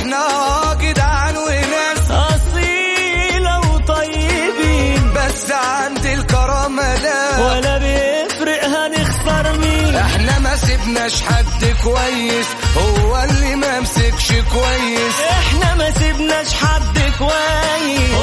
احنا جدعان وناس أصيلة وطيبين بس عند الكرامة لا ولا بيفرق هنخسر مين احنا ما سيبناش حد كويس هو اللي ما مسكش كويس احنا ما سيبناش حد كويس